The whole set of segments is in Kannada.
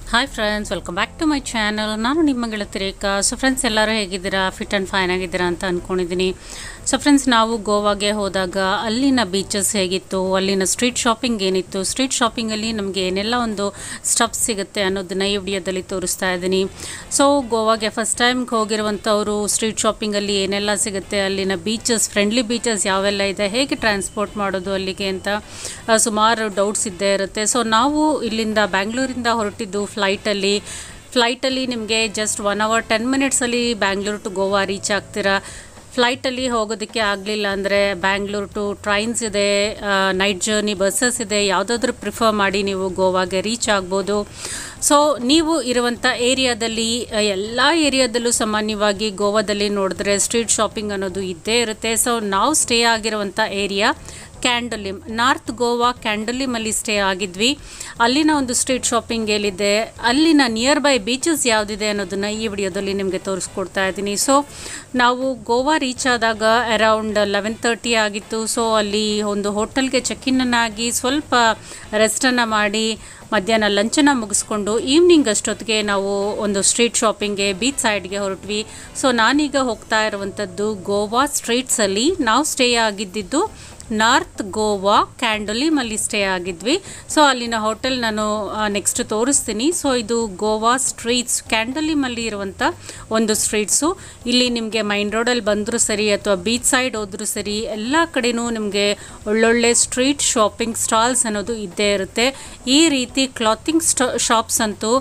hi friends welcome back to my channel ನಾನು ನಿಮ್ಮ ಗೆಳತಿ ರೇಖಾ ಸೊ ಫ್ರೆಂಡ್ಸ್ ಎಲ್ಲರೂ ಹೇಗಿದ್ದೀರಾ ಫಿಟ್ ಆ್ಯಂಡ್ ಫೈನ್ ಆಗಿದ್ದೀರಾ ಅಂತ ಅಂದ್ಕೊಂಡಿದ್ದೀನಿ ಸೊ ಫ್ರೆಂಡ್ಸ್ ನಾವು ಗೋವಾಗೆ ಹೋದಾಗ ಅಲ್ಲಿನ ಬೀಚಸ್ ಹೇಗಿತ್ತು ಅಲ್ಲಿನ ಸ್ಟ್ರೀಟ್ ಶಾಪಿಂಗ್ ಏನಿತ್ತು ಸ್ಟ್ರೀಟ್ ಶಾಪಿಂಗಲ್ಲಿ ನಮಗೆ ಏನೆಲ್ಲ ಒಂದು ಸ್ಟಫ್ ಸಿಗುತ್ತೆ ಅನ್ನೋದನ್ನ ಈ ವಿಡಿಯೋದಲ್ಲಿ ತೋರಿಸ್ತಾ ಇದ್ದೀನಿ ಸೊ ಗೋವಾಗೆ ಫಸ್ಟ್ ಟೈಮ್ ಹೋಗಿರುವಂಥವರು ಸ್ಟ್ರೀಟ್ ಶಾಪಿಂಗಲ್ಲಿ ಏನೆಲ್ಲ ಸಿಗುತ್ತೆ ಅಲ್ಲಿನ ಬೀಚಸ್ ಫ್ರೆಂಡ್ಲಿ ಬೀಚಸ್ ಯಾವೆಲ್ಲ ಇದೆ ಹೇಗೆ ಟ್ರಾನ್ಸ್ಪೋರ್ಟ್ ಮಾಡೋದು ಅಲ್ಲಿಗೆ ಅಂತ ಆ, ಸುಮಾರು ಡೌಟ್ಸ್ ಇದ್ದೇ ಇರುತ್ತೆ ಸೊ ನಾವು ಇಲ್ಲಿಂದ ಬ್ಯಾಂಗ್ಳೂರಿಂದ ಹೊರಟಿದ್ದು ಫ್ಲೈಟಲ್ಲಿ ಫ್ಲೈಟಲ್ಲಿ ನಿಮಗೆ ಜಸ್ಟ್ ಒನ್ ಅವರ್ ಟೆನ್ ಮಿನಿಟ್ಸಲ್ಲಿ ಬ್ಯಾಂಗ್ಳೂರು ಟು ಗೋವಾ ರೀಚ್ ಆಗ್ತೀರಾ ಫ್ಲೈಟಲ್ಲಿ ಹೋಗೋದಕ್ಕೆ ಆಗಲಿಲ್ಲ ಅಂದರೆ ಬ್ಯಾಂಗ್ಳೂರು ಟು ಟ್ರೈನ್ಸ್ ಇದೆ ನೈಟ್ ಜರ್ನಿ ಬಸ್ಸಸ್ ಇದೆ ಯಾವುದಾದ್ರೂ ಪ್ರಿಫರ್ ಮಾಡಿ ನೀವು ಗೋವಾಗೆ ರೀಚ್ ಆಗ್ಬೋದು ಸೊ ನೀವು ಇರುವಂಥ ಏರಿಯಾದಲ್ಲಿ ಎಲ್ಲ ಏರಿಯಾದಲ್ಲೂ ಸಾಮಾನ್ಯವಾಗಿ ಗೋವಾದಲ್ಲಿ ನೋಡಿದ್ರೆ ಸ್ಟ್ರೀಟ್ ಶಾಪಿಂಗ್ ಅನ್ನೋದು ಇದ್ದೇ ಇರುತ್ತೆ ಸೊ ನಾವು ಸ್ಟೇ ಆಗಿರುವಂಥ ಏರಿಯಾ ಕ್ಯಾಂಡಲಿಮ್ ನಾರ್ತ್ ಗೋವಾ ಕ್ಯಾಂಡಲಿಮಲ್ಲಿ ಸ್ಟೇ ಆಗಿದ್ವಿ ಅಲ್ಲಿನ ಒಂದು ಸ್ಟ್ರೀಟ್ ಶಾಪಿಂಗ್ ಎಲ್ಲಿದೆ ಅಲ್ಲಿನ ನಿಯರ್ ಬೈ ಬೀಚಸ್ ಯಾವುದಿದೆ ಅನ್ನೋದನ್ನು ಈ ವಿಡಿಯೋದಲ್ಲಿ ನಿಮಗೆ ತೋರಿಸ್ಕೊಡ್ತಾ ಇದ್ದೀನಿ ಸೊ ನಾವು ಗೋವಾ ರೀಚ್ ಆದಾಗ ಅರೌಂಡ್ ಲೆವೆನ್ ತರ್ಟಿ ಆಗಿತ್ತು ಸೊ ಅಲ್ಲಿ ಒಂದು ಹೋಟೆಲ್ಗೆ ಚೆಕ್ ಆಗಿ ಸ್ವಲ್ಪ ರೆಸ್ಟನ್ನು ಮಾಡಿ ಮಧ್ಯಾಹ್ನ ಲಂಚನ್ನು ಮುಗಿಸ್ಕೊಂಡು ಈವ್ನಿಂಗ್ ಅಷ್ಟೊತ್ತಿಗೆ ನಾವು ಒಂದು ಸ್ಟ್ರೀಟ್ ಶಾಪಿಂಗ್ಗೆ ಬೀಚ್ ಸೈಡ್ಗೆ ಹೊರಟ್ವಿ ಸೊ ನಾನೀಗ ಹೋಗ್ತಾ ಇರುವಂಥದ್ದು ಗೋವಾ ಸ್ಟ್ರೀಟ್ಸಲ್ಲಿ ನಾವು ಸ್ಟೇ ಆಗಿದ್ದಿದ್ದು ನಾರ್ತ್ ಗೋವಾ ಕ್ಯಾಂಡಲಿಮಲ್ಲಿ ಸ್ಟೇ ಆಗಿದ್ವಿ ಸೊ ಅಲ್ಲಿನ ಹೋಟೆಲ್ ನಾನು ನೆಕ್ಸ್ಟ್ ತೋರಿಸ್ತೀನಿ ಸೊ ಇದು ಗೋವಾ ಸ್ಟ್ರೀಟ್ಸ್ ಕ್ಯಾಂಡಲಿಮಲ್ಲಿ ಇರುವಂಥ ಒಂದು ಸ್ಟ್ರೀಟ್ಸು ಇಲ್ಲಿ ನಿಮಗೆ ಮೈನ್ ರೋಡಲ್ಲಿ ಬಂದರೂ ಸರಿ ಅಥವಾ ಬೀಚ್ ಸೈಡ್ ಹೋದರೂ ಸರಿ ಎಲ್ಲ ಕಡೆನೂ ನಿಮಗೆ ಒಳ್ಳೊಳ್ಳೆ ಸ್ಟ್ರೀಟ್ ಶಾಪಿಂಗ್ ಸ್ಟಾಲ್ಸ್ ಅನ್ನೋದು ಇದ್ದೇ ಇರುತ್ತೆ ಈ ರೀತಿ ಕ್ಲಾತಿಂಗ್ ಸ್ಟಾ ಶಾಪ್ಸ್ ಅಂತೂ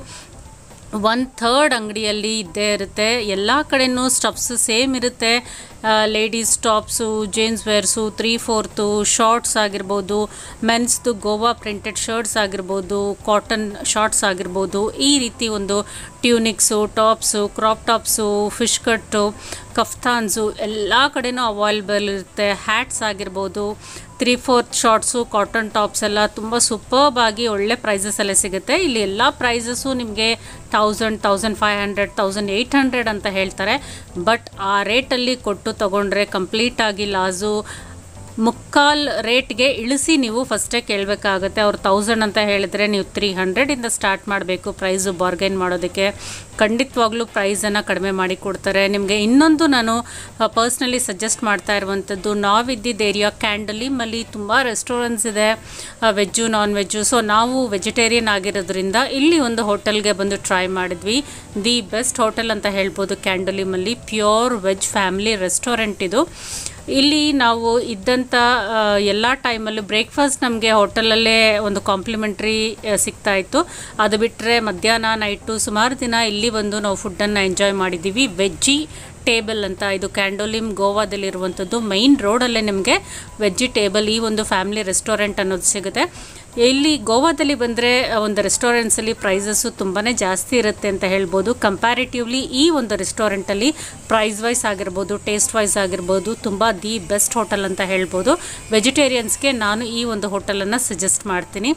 ಒನ್ ಥರ್ಡ್ ಅಂಗಡಿಯಲ್ಲಿ ಇದ್ದೇ ಇರುತ್ತೆ ಎಲ್ಲ ಕಡೆನೂ ಸ್ಟಫ್ಸ್ ಸೇಮ್ ಇರುತ್ತೆ ladies tops jeans wears three fourth shorts ಆಗಿರ್ಬೋದು ಮೆನ್ಸ್ದು ಗೋವಾ ಪ್ರಿಂಟೆಡ್ ಶರ್ಟ್ಸ್ ಆಗಿರ್ಬೋದು ಕಾಟನ್ ಶಾರ್ಟ್ಸ್ ಆಗಿರ್ಬೋದು ಈ ರೀತಿ ಒಂದು tunics tops crop tops fish cut kaftans ಎಲ್ಲ ಕಡೆನೂ ಅವೈಲೇಬಲ್ ಇರುತ್ತೆ ಹ್ಯಾಟ್ಸ್ ಆಗಿರ್ಬೋದು three fourth shorts cotton tops ಎಲ್ಲ ತುಂಬ ಸೂಪರ್ಬ್ ಆಗಿ ಒಳ್ಳೆ ಪ್ರೈಸಸಲ್ಲೇ ಸಿಗುತ್ತೆ ಇಲ್ಲಿ ಎಲ್ಲ ಪ್ರೈಸಸ್ಸು ನಿಮಗೆ thousand thousand five hundred thousand eight hundred ಅಂತ ಹೇಳ್ತಾರೆ ಬಟ್ ಆ ರೇಟಲ್ಲಿ ಕೊಟ್ಟು ತೊಗೊಂಡ್ರೆ ಕಂಪ್ಲೀಟಾಗಿ ಲಾಸು ಮುಕ್ಕಾಲ್ ರೇಟ್ಗೆ ಇಳಿಸಿ ನೀವು ಫಸ್ಟೇ ಕೇಳಬೇಕಾಗುತ್ತೆ ಅವ್ರು ತೌಸಂಡ್ ಅಂತ ಹೇಳಿದ್ರೆ ನೀವು ತ್ರೀ ಹಂಡ್ರೆಡಿಂದ ಸ್ಟಾರ್ಟ್ ಮಾಡಬೇಕು ಪ್ರೈಸು ಬಾರ್ಗೈನ್ ಮಾಡೋದಕ್ಕೆ ಖಂಡಿತವಾಗ್ಲೂ ಪ್ರೈಸನ್ನು ಕಡಿಮೆ ಮಾಡಿ ಕೊಡ್ತಾರೆ ನಿಮಗೆ ಇನ್ನೊಂದು ನಾನು ಪರ್ಸ್ನಲಿ ಸಜೆಸ್ಟ್ ಮಾಡ್ತಾ ಇರುವಂಥದ್ದು ನಾವಿದ್ದಿದ್ದ ಏರಿಯಾ ಕ್ಯಾಂಡಲಿಮಲ್ಲಿ ತುಂಬ ರೆಸ್ಟೋರೆಂಟ್ಸ್ ಇದೆ ವೆಜ್ಜು ನಾನ್ ವೆಜ್ಜು ಸೊ ನಾವು ವೆಜಿಟೇರಿಯನ್ ಆಗಿರೋದ್ರಿಂದ ಇಲ್ಲಿ ಒಂದು ಹೋಟೆಲ್ಗೆ ಬಂದು ಟ್ರೈ ಮಾಡಿದ್ವಿ ದಿ ಬೆಸ್ಟ್ ಹೋಟೆಲ್ ಅಂತ ಹೇಳ್ಬೋದು ಕ್ಯಾಂಡಲಿಮಲ್ಲಿ ಪ್ಯೂರ್ ವೆಜ್ ಫ್ಯಾಮಿಲಿ ರೆಸ್ಟೋರೆಂಟ್ ಇದು ಇಲ್ಲಿ ನಾವು ಇದ್ದಂಥ ಎಲ್ಲ ಟೈಮಲ್ಲೂ ಬ್ರೇಕ್ಫಾಸ್ಟ್ ನಮಗೆ ಹೋಟೆಲಲ್ಲೇ ಒಂದು ಕಾಂಪ್ಲಿಮೆಂಟ್ರಿ ಸಿಗ್ತಾ ಇತ್ತು ಅದು ಬಿಟ್ಟರೆ ಮಧ್ಯಾಹ್ನ ನೈಟು ಸುಮಾರು ದಿನ ಇಲ್ಲಿ ಬಂದು ನಾವು ಫುಡ್ಡನ್ನು ಎಂಜಾಯ್ ಮಾಡಿದ್ದೀವಿ ವೆಜ್ಜಿ ಟೇಬಲ್ ಅಂತ ಇದು ಕ್ಯಾಂಡೋಲಿಮ್ ಗೋವಾದಲ್ಲಿರುವಂಥದ್ದು ಮೈನ್ ರೋಡಲ್ಲೇ ನಿಮಗೆ ವೆಜ್ಜಿ ಟೇಬಲ್ ಈ ಒಂದು ಫ್ಯಾಮಿಲಿ ರೆಸ್ಟೋರೆಂಟ್ ಅನ್ನೋದು ಸಿಗುತ್ತೆ ಇಲ್ಲಿ ಗೋವಾದಲ್ಲಿ ಬಂದರೆ ಒಂದು ರೆಸ್ಟೋರೆಂಟ್ಸಲ್ಲಿ ಪ್ರೈಸಸ್ಸು ತುಂಬಾ ಜಾಸ್ತಿ ಇರುತ್ತೆ ಅಂತ ಹೇಳ್ಬೋದು ಕಂಪ್ಯಾರಿಟಿವ್ಲಿ ಈ ಒಂದು ರೆಸ್ಟೋರೆಂಟಲ್ಲಿ ಪ್ರೈಸ್ ವೈಸ್ ಆಗಿರ್ಬೋದು ಟೇಸ್ಟ್ ವೈಸ್ ಆಗಿರ್ಬೋದು ತುಂಬ ದಿ ಬೆಸ್ಟ್ ಹೋಟೆಲ್ ಅಂತ ಹೇಳ್ಬೋದು ವೆಜಿಟೇರಿಯನ್ಸ್ಗೆ ನಾನು ಈ ಒಂದು ಹೋಟೆಲನ್ನು ಸಜೆಸ್ಟ್ ಮಾಡ್ತೀನಿ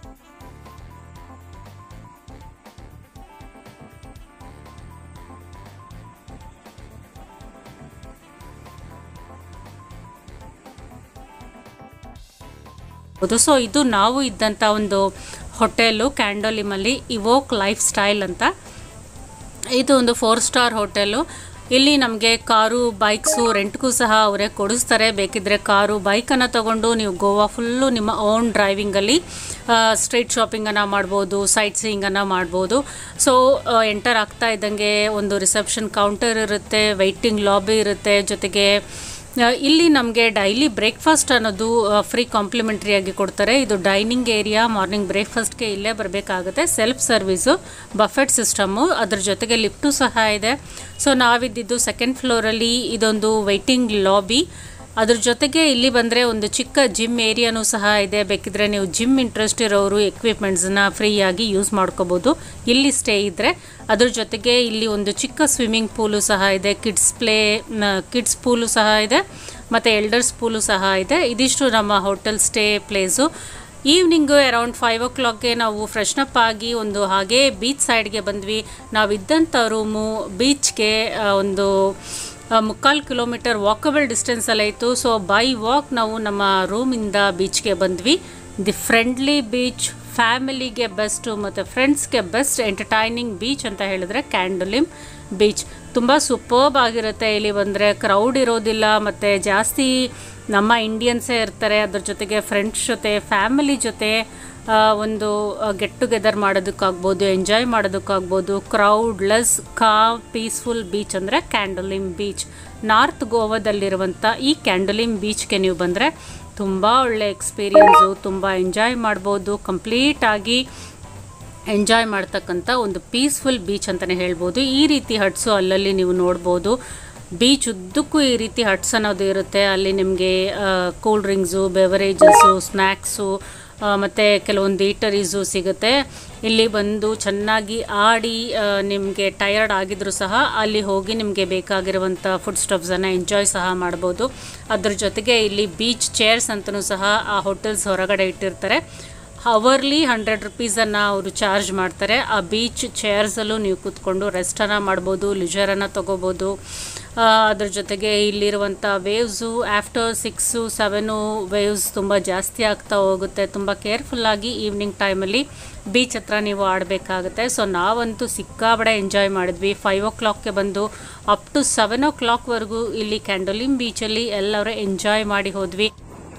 ಹೌದು ಸೊ ಇದು ನಾವು ಇದ್ದಂಥ ಒಂದು hotel Candolim Evoke lifestyle ಅಂತ ಇದು ಒಂದು ಫೋರ್ ಸ್ಟಾರ್ ಹೋಟೆಲು ಇಲ್ಲಿ ನಮಗೆ ಕಾರು ಬೈಕ್ಸು ರೆಂಟ್ಗೂ ಸಹ ಅವರೇ ಕೊಡಿಸ್ತಾರೆ ಬೇಕಿದ್ದರೆ ಕಾರು ಬೈಕನ್ನು ತಗೊಂಡು ನೀವು ಗೋವಾ ಫುಲ್ಲು ನಿಮ್ಮ ಓನ್ ಡ್ರೈವಿಂಗಲ್ಲಿ ಸ್ಟ್ರೀಟ್ ಶಾಪಿಂಗನ್ನು ಮಾಡ್ಬೋದು ಸೈಟ್ ಸೀಯಿಂಗನ್ನು ಮಾಡ್ಬೋದು ಸೊ ಎಂಟರ್ ಆಗ್ತಾ ಇದ್ದಂಗೆ ಒಂದು ರಿಸೆಪ್ಷನ್ ಕೌಂಟರ್ ಇರುತ್ತೆ ವೆಯ್ಟಿಂಗ್ ಲಾಬಿ ಇರುತ್ತೆ ಜೊತೆಗೆ ಆ, ಇಲ್ಲಿ ನಮಗೆ ಡೈಲಿ ಬ್ರೇಕ್ಫಾಸ್ಟ್ ಅನ್ನೋದು ಫ್ರೀ ಕಾಂಪ್ಲಿಮೆಂಟ್ರಿಯಾಗಿ ಕೊಡ್ತಾರೆ ಇದು ಡೈನಿಂಗ್ ಏರಿಯಾ ಮಾರ್ನಿಂಗ್ ಬ್ರೇಕ್ಫಾಸ್ಟ್ಗೆ ಇಲ್ಲೇ ಬರಬೇಕಾಗುತ್ತೆ ಸೆಲ್ಫ್ ಸರ್ವಿಸು ಬಫೆಟ್ ಸಿಸ್ಟಮ್ಮು ಅದ್ರ ಜೊತೆಗೆ ಲಿಫ್ಟು ಸಹ ಇದೆ ಸೊ ನಾವಿದ್ದಿದ್ದು ಸೆಕೆಂಡ್ ಫ್ಲೋರಲ್ಲಿ ಇದೊಂದು ವೆಯ್ಟಿಂಗ್ ಲಾಬಿ ಅದ್ರ ಜೊತೆಗೆ ಇಲ್ಲಿ ಬಂದರೆ ಒಂದು ಚಿಕ್ಕ ಜಿಮ್ ಏರಿಯಾನೂ ಸಹ ಇದೆ ಬೇಕಿದ್ರೆ ನೀವು ಜಿಮ್ ಇಂಟ್ರೆಸ್ಟ್ ಇರೋರು ಎಕ್ವಿಪ್ಮೆಂಟ್ಸನ್ನ ಫ್ರೀಯಾಗಿ ಯೂಸ್ ಮಾಡ್ಕೋಬೋದು ಇಲ್ಲಿ ಸ್ಟೇ ಇದ್ದರೆ ಅದ್ರ ಜೊತೆಗೆ ಇಲ್ಲಿ ಒಂದು ಚಿಕ್ಕ ಸ್ವಿಮ್ಮಿಂಗ್ ಪೂಲು ಸಹ ಇದೆ ಕಿಡ್ಸ್ ಪ್ಲೇ ಕಿಡ್ಸ್ ಪೂಲು ಸಹ ಇದೆ ಮತ್ತು ಎಲ್ಡರ್ಸ್ ಪೂಲು ಸಹ ಇದೆ ಇದಿಷ್ಟು ನಮ್ಮ hotel stay place evening around five ಓ ಕ್ಲಾಕ್ಗೆ ನಾವು ಫ್ರೆಶ್ನಪ್ ಆಗಿ ಒಂದು ಹಾಗೇ ಬೀಚ್ ಸೈಡ್ಗೆ ಬಂದ್ವಿ ನಾವಿದ್ದಂಥ ರೂಮು ಬೀಚ್ಗೆ ಒಂದು ಮುಕ್ಕಾಲು ಕಿಲೋಮೀಟರ್ ವಾಕಬಲ್ ಡಿಸ್ಟೆನ್ಸಲ್ಲೇ ಇತ್ತು ಸೊ ಬೈ ವಾಕ್ ನಾವು ನಮ್ಮ ರೂಮಿಂದ ಬೀಚ್ಗೆ ಬಂದ್ವಿ ದಿ ಫ್ರೆಂಡ್ಲಿ ಬೀಚ್ ಫ್ಯಾಮಿಲಿಗೆ ಬೆಸ್ಟು ಮತ್ತು ಫ್ರೆಂಡ್ಸ್ಗೆ ಬೆಸ್ಟ್ ಎಂಟರ್ಟೈನಿಂಗ್ ಬೀಚ್ ಅಂತ ಹೇಳಿದ್ರೆ ಕ್ಯಾಂಡಲಿಮ್ ಬೀಚ್ ತುಂಬ ಸೂಪರ್ಬ್ ಆಗಿರುತ್ತೆ ಇಲ್ಲಿ ಬಂದರೆ ಕ್ರೌಡ್ ಇರೋದಿಲ್ಲ ಮತ್ತು ಜಾಸ್ತಿ ನಮ್ಮ ಇಂಡಿಯನ್ಸೇ ಇರ್ತಾರೆ ಅದ್ರ ಜೊತೆಗೆ ಫ್ರೆಂಡ್ಸ್ ಜೊತೆ ಫ್ಯಾಮಿಲಿ ಜೊತೆ ಆ, ಒಂದು ಗೆಟ್ ಟುಗೆದರ್ ಮಾಡೋದಕ್ಕಾಗ್ಬೋದು ಎಂಜಾಯ್ ಮಾಡೋದಕ್ಕಾಗ್ಬೋದು ಕ್ರೌಡ್ ಲೆಸ್ ಕಾವ್ ಪೀಸ್ಫುಲ್ ಬೀಚ್ ಅಂದರೆ ಕ್ಯಾಂಡಲಿಮ್ ಬೀಚ್ ನಾರ್ತ್ ಗೋವಾದಲ್ಲಿರುವಂಥ ಈ ಕ್ಯಾಂಡಲಿಮ್ ಬೀಚ್ಗೆ ನೀವು ಬಂದರೆ ತುಂಬ ಒಳ್ಳೆ ಎಕ್ಸ್ಪೀರಿಯನ್ಸು ತುಂಬ ಎಂಜಾಯ್ ಮಾಡ್ಬೋದು ಕಂಪ್ಲೀಟಾಗಿ ಎಂಜಾಯ್ ಮಾಡ್ತಕ್ಕಂಥ ಒಂದು ಪೀಸ್ಫುಲ್ ಬೀಚ್ ಅಂತಲೇ ಹೇಳ್ಬೋದು ಈ ರೀತಿ ಹಟ್ಸು ಅಲ್ಲಲ್ಲಿ ನೀವು ನೋಡ್ಬೋದು ಬೀಚ್ ಉದ್ದಕ್ಕೂ ಈ ರೀತಿ ಹಟ್ಸ್ ಅನ್ನೋದು ಇರುತ್ತೆ ಅಲ್ಲಿ ನಿಮಗೆ ಕೂಲ್ ಡ್ರಿಂಕ್ಸು ಬೆವರೇಜಸ್ಸು ಸ್ನ್ಯಾಕ್ಸು ಮತ್ತು ಕೆಲವೊಂದು ಈಟರೀಸು ಸಿಗುತ್ತೆ ಇಲ್ಲಿ ಬಂದು ಚೆನ್ನಾಗಿ ಆಡಿ ನಿಮಗೆ ಟಯರ್ಡ್ ಆಗಿದ್ರು ಸಹ ಅಲ್ಲಿ ಹೋಗಿ ನಿಮಗೆ ಬೇಕಾಗಿರುವಂಥ ಫುಡ್ ಸ್ಟಫ್ಸನ್ನು ಎಂಜಾಯ್ ಸಹ ಮಾಡ್ಬೋದು ಅದ್ರ ಜೊತೆಗೆ ಇಲ್ಲಿ ಬೀಚ್ ಚೇರ್ಸ್ ಅಂತಲೂ ಸಹ ಆ ಹೋಟೆಲ್ಸ್ ಹೊರಗಡೆ ಇಟ್ಟಿರ್ತಾರೆ ಅವರ್ಲಿ ಹಂಡ್ರೆಡ್ ರುಪೀಸನ್ನು ಅವರು ಚಾರ್ಜ್ ಮಾಡ್ತಾರೆ ಆ ಬೀಚ್ ಚೇರ್ಸಲ್ಲೂ ನೀವು ಕೂತ್ಕೊಂಡು ರೆಸ್ಟನ್ನು ಮಾಡ್ಬೋದು ಲಿಜರನ್ನು ತೊಗೋಬೋದು ಆ, ಅದ್ರ ಜೊತೆಗೆ ಇಲ್ಲಿರುವಂಥ waves after six seven waves ತುಂಬ ಜಾಸ್ತಿ ಆಗ್ತಾ ಹೋಗುತ್ತೆ ತುಂಬ ಕೇರ್ಫುಲ್ಲಾಗಿ ಈವ್ನಿಂಗ್ ಟೈಮಲ್ಲಿ ಬೀಚ್ ಹತ್ರ ನೀವು ಆಡಬೇಕಾಗುತ್ತೆ ಸೊ ನಾವಂತೂ ಸಿಕ್ಕಾಬಡೆ ಎಂಜಾಯ್ ಮಾಡಿದ್ವಿ ಫೈವ್ ಓ ಕ್ಲಾಕ್ಗೆ ಬಂದು ಅಪ್ ಟು ಸೆವೆನ್ ಓ ಕ್ಲಾಕ್ವರೆಗೂ ಇಲ್ಲಿ ಕ್ಯಾಂಡೋಲಿಮ್ ಬೀಚಲ್ಲಿ ಎಲ್ಲರೂ ಎಂಜಾಯ್ ಮಾಡಿ ಹೋದ್ವಿ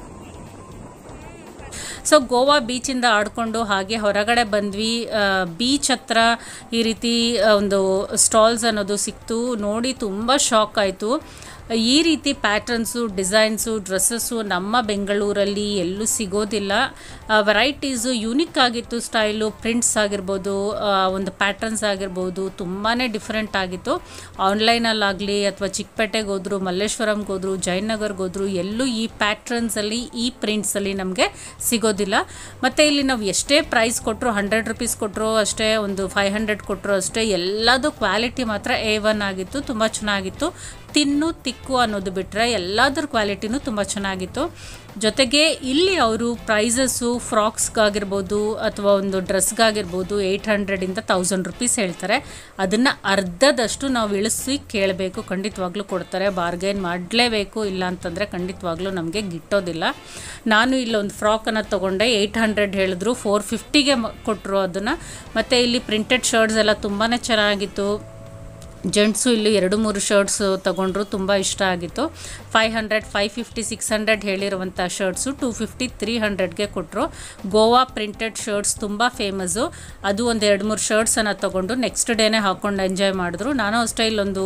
ಸೊ ಗೋವಾ ಬೀಚಿಂದ ಆಡ್ಕೊಂಡು ಹಾಗೆ ಹೊರಗಡೆ ಬಂದ್ವಿ ಬೀಚ್ ಹತ್ರ ಈ ರೀತಿ ಆ, ಒಂದು ಸ್ಟಾಲ್ಸ್ ಅನ್ನೋದು ಸಿಕ್ತು ನೋಡಿ ತುಂಬ ಶಾಕ್ ಆಯಿತು ಈ ರೀತಿ ಪ್ಯಾಟರ್ನ್ಸು ಡಿಸೈನ್ಸು ಡ್ರೆಸ್ಸಸ್ಸು ನಮ್ಮ ಬೆಂಗಳೂರಲ್ಲಿ ಎಲ್ಲೂ ಸಿಗೋದಿಲ್ಲ ವೆರೈಟೀಸು ಯೂನಿಕ್ ಆಗಿತ್ತು ಸ್ಟೈಲು ಪ್ರಿಂಟ್ಸ್ ಆಗಿರ್ಬೋದು ಆ, ಒಂದು ಪ್ಯಾಟರ್ನ್ಸ್ ಆಗಿರ್ಬೋದು ತುಂಬಾ ಡಿಫ್ರೆಂಟ್ ಆಗಿತ್ತು ಆನ್ಲೈನಲ್ಲಾಗಲಿ ಅಥವಾ ಚಿಕ್ಕಪೇಟೆಗೆ ಹೋದ್ರು ಮಲ್ಲೇಶ್ವರಂಗೆ ಹೋದ್ರು ಜಯನಗರ್ಗೆ ಹೋದ್ರು ಎಲ್ಲೂ ಈ ಪ್ಯಾಟ್ರನ್ಸಲ್ಲಿ ಈ ಪ್ರಿಂಟ್ಸಲ್ಲಿ ನಮಗೆ ಸಿಗೋದಿಲ್ಲ ಮತ್ತು ಇಲ್ಲಿ ನಾವು ಎಷ್ಟೇ ಪ್ರೈಸ್ ಕೊಟ್ಟರು ಹಂಡ್ರೆಡ್ ರುಪೀಸ್ ಕೊಟ್ಟರು ಅಷ್ಟೇ ಒಂದು ಫೈವ್ ಹಂಡ್ರೆಡ್ ಕೊಟ್ಟರು ಅಷ್ಟೇ ಎಲ್ಲದು ಕ್ವಾಲಿಟಿ ಮಾತ್ರ ಎ ಒನ್ ಆಗಿತ್ತು ತುಂಬ ಚೆನ್ನಾಗಿತ್ತು ತಿನ್ನು ತಿಕ್ಕು ಅನ್ನೋದು ಬಿಟ್ಟರೆ ಎಲ್ಲದರ ಕ್ವಾಲಿಟಿನೂ ತುಂಬ ಚೆನ್ನಾಗಿತ್ತು ಜೊತೆಗೆ ಇಲ್ಲಿ ಅವರು ಪ್ರೈಸಸ್ಸು ಫ್ರಾಕ್ಸ್ಗಾಗಿರ್ಬೋದು ಅಥವಾ ಒಂದು ಡ್ರೆಸ್ಗಾಗಿರ್ಬೋದು ಏಯ್ಟ್ ಹಂಡ್ರೆಡಿಂದ ತೌಸಂಡ್ ರುಪೀಸ್ ಹೇಳ್ತಾರೆ ಅದನ್ನು ಅರ್ಧದಷ್ಟು ನಾವು ಇಳಿಸಿ ಕೇಳಬೇಕು ಖಂಡಿತವಾಗ್ಲೂ ಕೊಡ್ತಾರೆ ಬಾರ್ಗೇನ್ ಮಾಡಲೇಬೇಕು ಇಲ್ಲ ಅಂತಂದರೆ ಖಂಡಿತವಾಗ್ಲೂ ನಮಗೆ ಗಿಟ್ಟೋದಿಲ್ಲ ನಾನು ಇಲ್ಲೊಂದು ಫ್ರಾಕನ್ನು ತೊಗೊಂಡೆ ಏಯ್ಟ್ ಹಂಡ್ರೆಡ್ ಹೇಳಿದ್ರು ಫೋರ್ ಫಿಫ್ಟಿಗೆ ಕೊಟ್ಟರು ಅದನ್ನು ಮತ್ತು ಇಲ್ಲಿ ಪ್ರಿಂಟೆಡ್ ಶರ್ಟ್ಸ್ ಎಲ್ಲ ತುಂಬಾ ಚೆನ್ನಾಗಿತ್ತು ಜೆಂಟ್ಸು ಇಲ್ಲಿ ಎರಡು ಮೂರು ಶರ್ಟ್ಸು ತಗೊಂಡ್ರು ತುಂಬ ಇಷ್ಟ ಆಗಿತ್ತು five hundred five fifty six hundred ಹೇಳಿರುವಂಥ ಶರ್ಟ್ಸು ಟೂ ಫಿಫ್ಟಿ ತ್ರೀ ಹಂಡ್ರೆಡ್ಗೆ ಕೊಟ್ಟರು ಗೋವಾ ಪ್ರಿಂಟೆಡ್ ಶರ್ಟ್ಸ್ ತುಂಬ ಫೇಮಸ್ಸು ಅದು ಒಂದು ಎರಡು ಮೂರು ಶರ್ಟ್ಸನ್ನು ತೊಗೊಂಡು ನೆಕ್ಸ್ಟ್ ಡೇನೇ ಹಾಕ್ಕೊಂಡು ಎಂಜಾಯ್ ಮಾಡಿದ್ರು ನಾನು ಅಷ್ಟೇ ಇಲ್ಲೊಂದು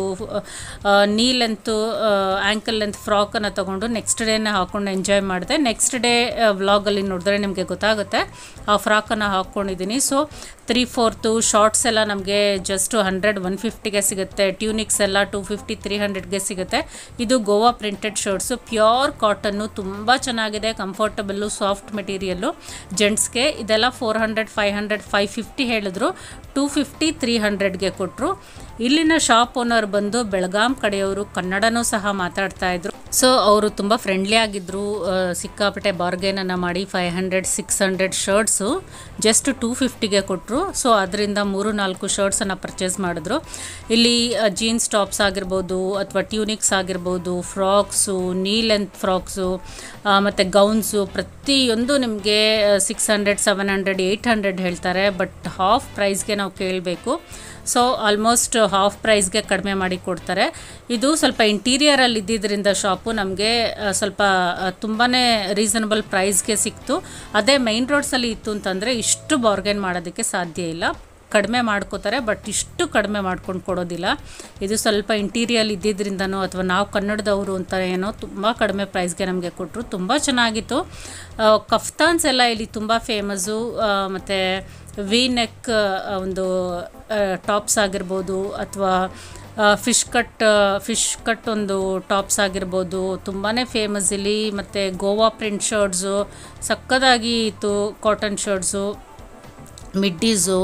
ನೀ ಲೆಂತು ಆ್ಯಂಕಲ್ ಲೆಂತ್ ಫ್ರಾಕನ್ನು ತೊಗೊಂಡು ನೆಕ್ಸ್ಟ್ ಡೇನೇ ಹಾಕ್ಕೊಂಡು ಎಂಜಾಯ್ ಮಾಡಿದೆ ನೆಕ್ಸ್ಟ್ ಡೇ ವ್ಲಾಗಲ್ಲಿ ನೋಡಿದ್ರೆ ನಿಮಗೆ ಗೊತ್ತಾಗುತ್ತೆ ಆ ಫ್ರಾಕನ್ನು ಹಾಕ್ಕೊಂಡಿದ್ದೀನಿ ಸೊ ತ್ರೀ ಫೋರ್ತು ಶಾರ್ಟ್ಸ್ ಎಲ್ಲ ನಮಗೆ ಜಸ್ಟ್ ಹಂಡ್ರೆಡ್ ಒನ್ ಫಿಫ್ಟಿಗೆ ಸಿಗುತ್ತೆ ಟ್ಯೂನಿಕ್ಸ್ ಎಲ್ಲ ಟೂ ಫಿಫ್ಟಿ ತ್ರೀ ಹಂಡ್ರೆಡ್ಗೆ ಸಿಗುತ್ತೆ ಇದು Goa printed shirts pure cotton ತುಂಬ ಚೆನ್ನಾಗಿದೆ ಕಂಫರ್ಟಬಲ್ಲು ಸಾಫ್ಟ್ ಮೆಟೀರಿಯಲ್ಲು ಜೆಂಟ್ಸ್ಗೆ ಇದೆಲ್ಲ four hundred five hundred five fifty ಹೇಳಿದ್ರು ಟೂ ಫಿಫ್ಟಿ ತ್ರೀ ಹಂಡ್ರೆಡ್ಗೆ ಕೊಟ್ಟರು ಇಲ್ಲಿನ ಶಾಪ್ ಓನರ್ ಬಂದು ಬೆಳಗಾಂ ಕಡೆಯವರು ಕನ್ನಡನೂ ಸಹ ಮಾತಾಡ್ತಾ ಇದ್ರು ಸೊ ಅವರು ತುಂಬ ಫ್ರೆಂಡ್ಲಿ ಆಗಿದ್ದರು ಆ, ಸಿಕ್ಕಾಪಟ್ಟೆ ಬಾರ್ಗೇನನ್ನು ಮಾಡಿ five hundred six hundred shirts just two ಫಿಫ್ಟಿಗೆ ಕೊಟ್ಟರು ಸೊ ಅದರಿಂದ ಮೂರು ನಾಲ್ಕು ಶರ್ಟ್ಸನ್ನು ಪರ್ಚೇಸ್ ಮಾಡಿದ್ರು ಇಲ್ಲಿ ಜೀನ್ಸ್ ಟಾಪ್ಸ್ ಆಗಿರ್ಬೋದು ಅಥವಾ ಟ್ಯೂನಿಕ್ಸ್ ಆಗಿರ್ಬೋದು ಫ್ರಾಕ್ಸು ನೀ ಲೆಂತ್ ಫ್ರಾಕ್ಸು ಮತ್ತು ಗೌನ್ಸು ಪ್ರತಿಯೊಂದು ನಿಮಗೆ six hundred seven hundred eight hundred ಹೇಳ್ತಾರೆ ಬಟ್ ಹಾಫ್ ಪ್ರೈಸ್ಗೆ ನಾವು ಕೇಳಬೇಕು ಸೊ ಆಲ್ಮೋಸ್ಟ್ ಹಾಫ್ ಪ್ರೈಸ್ಗೆ ಕಡಿಮೆ ಮಾಡಿ ಕೊಡ್ತಾರೆ ಇದು ಸ್ವಲ್ಪ ಇಂಟೀರಿಯರಲ್ಲಿ ಇದ್ದಿದ್ದರಿಂದ ಶಾಪು ನಮಗೆ ಸ್ವಲ್ಪ ತುಂಬಾ ರೀಸನಬಲ್ ಪ್ರೈಸ್ಗೆ ಸಿಕ್ತು ಅದೇ ಮೈನ್ ರೋಡ್ಸಲ್ಲಿ ಇತ್ತು ಅಂತಂದರೆ ಇಷ್ಟು ಬಾರ್ಗೇನ್ ಮಾಡೋದಕ್ಕೆ ಸಾಧ್ಯ ಇಲ್ಲ ಕಡಿಮೆ ಮಾಡ್ಕೋತಾರೆ ಬಟ್ ಇಷ್ಟು ಕಡಿಮೆ ಮಾಡ್ಕೊಂಡು ಕೊಡೋದಿಲ್ಲ ಇದು ಸ್ವಲ್ಪ ಇಂಟೀರಿಯಲ್ ಇದ್ದಿದ್ರಿಂದನೋ ಅಥವಾ ನಾವು ಕನ್ನಡದವರು ಅಂತ ಏನೋ ತುಂಬ ಕಡಿಮೆ ಪ್ರೈಸ್ಗೆ ನಮಗೆ ಕೊಟ್ಟರು ತುಂಬ ಚೆನ್ನಾಗಿತ್ತು ಆ, ಕಫ್ತಾನ್ಸ್ ಎಲ್ಲ ಇಲ್ಲಿ ತುಂಬ ಫೇಮಸ್ಸು ಮತ್ತು ವಿ ನೆಕ್ ಒಂದು ಟಾಪ್ಸ್ ಆಗಿರ್ಬೋದು ಅಥವಾ ಫಿಶ್ ಕಟ್ ಫಿಶ್ ಕಟ್ ಒಂದು ಟಾಪ್ಸ್ ಆಗಿರ್ಬೋದು ತುಂಬಾ ಫೇಮಸ್ ಇಲ್ಲಿ ಮತ್ತು ಗೋವಾ ಪ್ರಿಂಟ್ ಶರ್ಟ್ಸು ಸಕ್ಕದಾಗಿ ಇತ್ತು ಕಾಟನ್ ಶರ್ಟ್ಸು ಮಿಡ್ಡೀಸು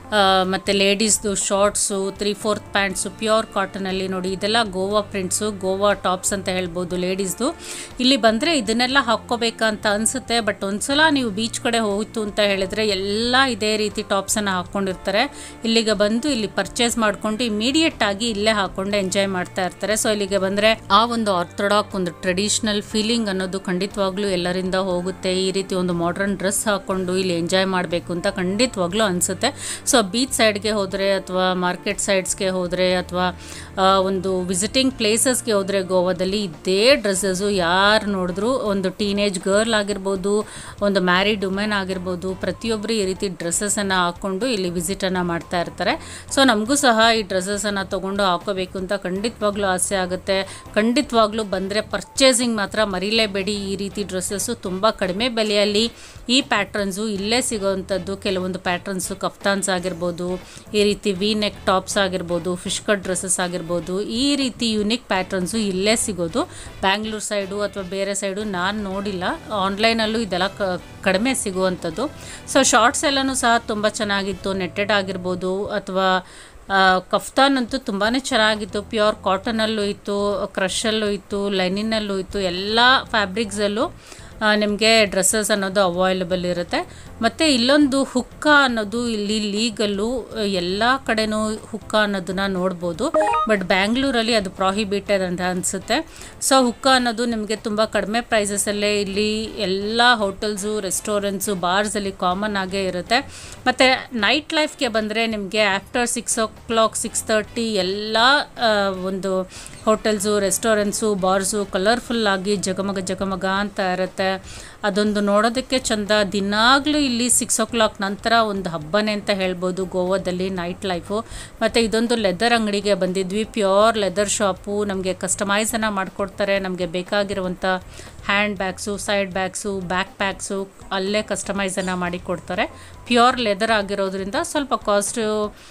ಮತ್ತು ಲೇಡೀಸ್ದು shorts three fourth pants pure ಕಾಟನಲ್ಲಿ ನೋಡಿ ಇದೆಲ್ಲ ಗೋವಾ ಪ್ರಿಂಟ್ಸು ಗೋವಾ ಟಾಪ್ಸ್ ಅಂತ ಹೇಳ್ಬೋದು ಲೇಡೀಸ್ದು ಇಲ್ಲಿ ಬಂದರೆ ಇದನ್ನೆಲ್ಲ ಹಾಕ್ಕೋಬೇಕಂತ ಅನಿಸುತ್ತೆ ಬಟ್ ಒಂದ್ಸಲ ನೀವು ಬೀಚ್ ಕಡೆ ಹೋಯ್ತು ಅಂತ ಹೇಳಿದ್ರೆ ಎಲ್ಲ ಇದೇ ರೀತಿ ಟಾಪ್ಸನ್ನು ಹಾಕ್ಕೊಂಡಿರ್ತಾರೆ ಇಲ್ಲಿಗೆ ಬಂದು ಇಲ್ಲಿ ಪರ್ಚೇಸ್ ಮಾಡಿಕೊಂಡು ಇಮಿಡಿಯೇಟ್ ಆಗಿ ಇಲ್ಲೇ ಹಾಕೊಂಡು ಎಂಜಾಯ್ ಮಾಡ್ತಾ ಇರ್ತಾರೆ ಸೊ ಇಲ್ಲಿಗೆ ಬಂದರೆ ಆ ಒಂದು ಆರ್ಥೋಡಾಕ್ ಒಂದು ಟ್ರೆಡಿಷ್ನಲ್ ಫೀಲಿಂಗ್ ಅನ್ನೋದು ಖಂಡಿತವಾಗ್ಲೂ ಎಲ್ಲರಿಂದ ಹೋಗುತ್ತೆ ಈ ರೀತಿ ಒಂದು ಮಾಡರ್ನ್ ಡ್ರೆಸ್ ಹಾಕ್ಕೊಂಡು ಇಲ್ಲಿ ಎಂಜಾಯ್ ಮಾಡಬೇಕು ಅಂತ ಖಂಡಿತವಾಗ್ಲೂ ಅನಿಸುತ್ತೆ ಸೊ ಬೀಚ್ ಸೈಡ್ಗೆ ಹೋದರೆ ಅಥವಾ ಮಾರ್ಕೆಟ್ ಸೈಡ್ಸ್ಗೆ ಹೋದರೆ ಅಥವಾ ಒಂದು ವಿಸಿಟಿಂಗ್ ಪ್ಲೇಸಸ್ಗೆ ಹೋದರೆ ಗೋವಾದಲ್ಲಿ ಇದೇ ಡ್ರೆಸ್ಸಸ್ಸು ಯಾರು ನೋಡಿದ್ರು ಒಂದು ಟೀನೇಜ್ ಗರ್ಲ್ ಆಗಿರ್ಬೋದು ಒಂದು ಮ್ಯಾರಿಡ್ ವುಮೆನ್ ಆಗಿರ್ಬೋದು ಪ್ರತಿಯೊಬ್ಬರು ಈ ರೀತಿ ಡ್ರೆಸ್ಸಸನ್ನು ಹಾಕ್ಕೊಂಡು ಇಲ್ಲಿ ವಿಸಿಟನ್ನು ಮಾಡ್ತಾ ಇರ್ತಾರೆ ಸೊ ನಮಗೂ ಸಹ ಈ ಡ್ರೆಸ್ಸಸನ್ನು ತೊಗೊಂಡು ಹಾಕೋಬೇಕು ಅಂತ ಖಂಡಿತವಾಗ್ಲೂ ಆಸೆ ಆಗುತ್ತೆ ಖಂಡಿತವಾಗ್ಲೂ ಬಂದರೆ ಪರ್ಚೇಸಿಂಗ್ ಮಾತ್ರ ಮರಿಲೇಬೇಡಿ ಈ ರೀತಿ ಡ್ರೆಸ್ಸಸ್ಸು ತುಂಬ ಕಡಿಮೆ ಬೆಲೆಯಲ್ಲಿ ಈ ಪ್ಯಾಟ್ರನ್ಸು ಇಲ್ಲೇ ಸಿಗೋವಂಥದ್ದು ಕೆಲವೊಂದು ಪ್ಯಾಟ್ರನ್ಸು ಕಫ್ತಾನ್ಸ್ ಆಗಿರ್ಬೋದು ಈ ರೀತಿ ವಿ ನೆಕ್ ಟಾಪ್ಸ್ ಆಗಿರ್ಬೋದು ಫಿಶ್ ಕಟ್ ಡ್ರೆಸ್ಸಸ್ ಆಗಿರ್ಬೋದು ಈ ರೀತಿ ಯುನಿಕ್ ಪ್ಯಾಟ್ರನ್ಸು ಇಲ್ಲೇ ಸಿಗೋದು ಬ್ಯಾಂಗ್ಳೂರ್ ಸೈಡು ಅಥವಾ ಬೇರೆ ಸೈಡು ನಾನು ನೋಡಿಲ್ಲ ಆನ್ಲೈನಲ್ಲೂ ಇದೆಲ್ಲ ಕ ಕಡಿಮೆ ಸಿಗುವಂಥದ್ದು ಸೊ ಶಾರ್ಟ್ಸ್ ಎಲ್ಲನೂ ಸಹ ತುಂಬ ಚೆನ್ನಾಗಿತ್ತು ನೆಟ್ಟೆಡ್ ಆಗಿರ್ಬೋದು ಅಥವಾ ಕಫ್ತಾನ್ ಅಂತೂ ತುಂಬಾ ಚೆನ್ನಾಗಿತ್ತು ಪ್ಯೂರ್ ಕಾಟನಲ್ಲೂ ಇತ್ತು ಕ್ರಷಲ್ಲೂ ಇತ್ತು ಲೈನಿನಲ್ಲೂ ಇತ್ತು ಎಲ್ಲ ಫ್ಯಾಬ್ರಿಕ್ಸಲ್ಲೂ ನಿಮಗೆ ಡ್ರೆಸ್ಸಸ್ ಅನ್ನೋದು ಅವೈಲಬಲ್ ಇರುತ್ತೆ ಮತ್ತು ಇಲ್ಲೊಂದು ಹುಕ್ಕ ಅನ್ನೋದು ಇಲ್ಲಿ ಲೀಗಲ್ಲು ಎಲ್ಲ ಕಡೆನೂ ಹುಕ್ಕ ಅನ್ನೋದನ್ನ ನೋಡ್ಬೋದು ಬಟ್ ಬ್ಯಾಂಗ್ಳೂರಲ್ಲಿ ಅದು ಪ್ರಾಹಿಬಿಟೆಡ್ ಅಂತ ಅನಿಸುತ್ತೆ ಸೊ ಹುಕ್ಕ ಅನ್ನೋದು ನಿಮಗೆ ತುಂಬ ಕಡಿಮೆ ಪ್ರೈಸಸಲ್ಲೇ ಇಲ್ಲಿ ಎಲ್ಲ ಹೋಟೆಲ್ಸು ರೆಸ್ಟೋರೆಂಟ್ಸು ಬಾರ್ಸಲ್ಲಿ ಕಾಮನ್ ಆಗೇ ಇರುತ್ತೆ ಮತ್ತು ನೈಟ್ ಲೈಫ್ಗೆ ಬಂದರೆ ನಿಮಗೆ after six o'clock six thirty ಎಲ್ಲ ಒಂದು ಹೋಟೆಲ್ಸು ರೆಸ್ಟೋರೆಂಟ್ಸು ಬಾರ್ಸು ಕಲರ್ಫುಲ್ಲಾಗಿ ಜಗಮಗ ಜಗಮಗ ಅಂತ ಇರುತ್ತೆ ಅದೊಂದು ನೋಡೋದಕ್ಕೆ ಚಂದ ದಿನಾಗಲೂ ಇಲ್ಲಿ ಸಿಕ್ಸ್ ಓ ಕ್ಲಾಕ್ ನಂತರ ಒಂದು ಹಬ್ಬನೇ ಅಂತ ಹೇಳ್ಬೋದು ಗೋವಾದಲ್ಲಿ ನೈಟ್ ಲೈಫು ಮತ್ತು ಇದೊಂದು ಲೆದರ್ ಅಂಗಡಿಗೆ ಬಂದಿದ್ವಿ ಪ್ಯೂರ್ ಲೆದರ್ ಶಾಪು ನಮಗೆ ಕಸ್ಟಮೈಸನ್ನು ಮಾಡಿಕೊಡ್ತಾರೆ ನಮಗೆ ಬೇಕಾಗಿರುವಂಥ handbags side bags backpacks ಅಲ್ಲೇ ಕಸ್ಟಮೈಸನ್ನು ಮಾಡಿ ಕೊಡ್ತಾರೆ ಪ್ಯೂರ್ ಲೆದರ್ ಆಗಿರೋದ್ರಿಂದ ಸ್ವಲ್ಪ ಕಾಸ್ಟು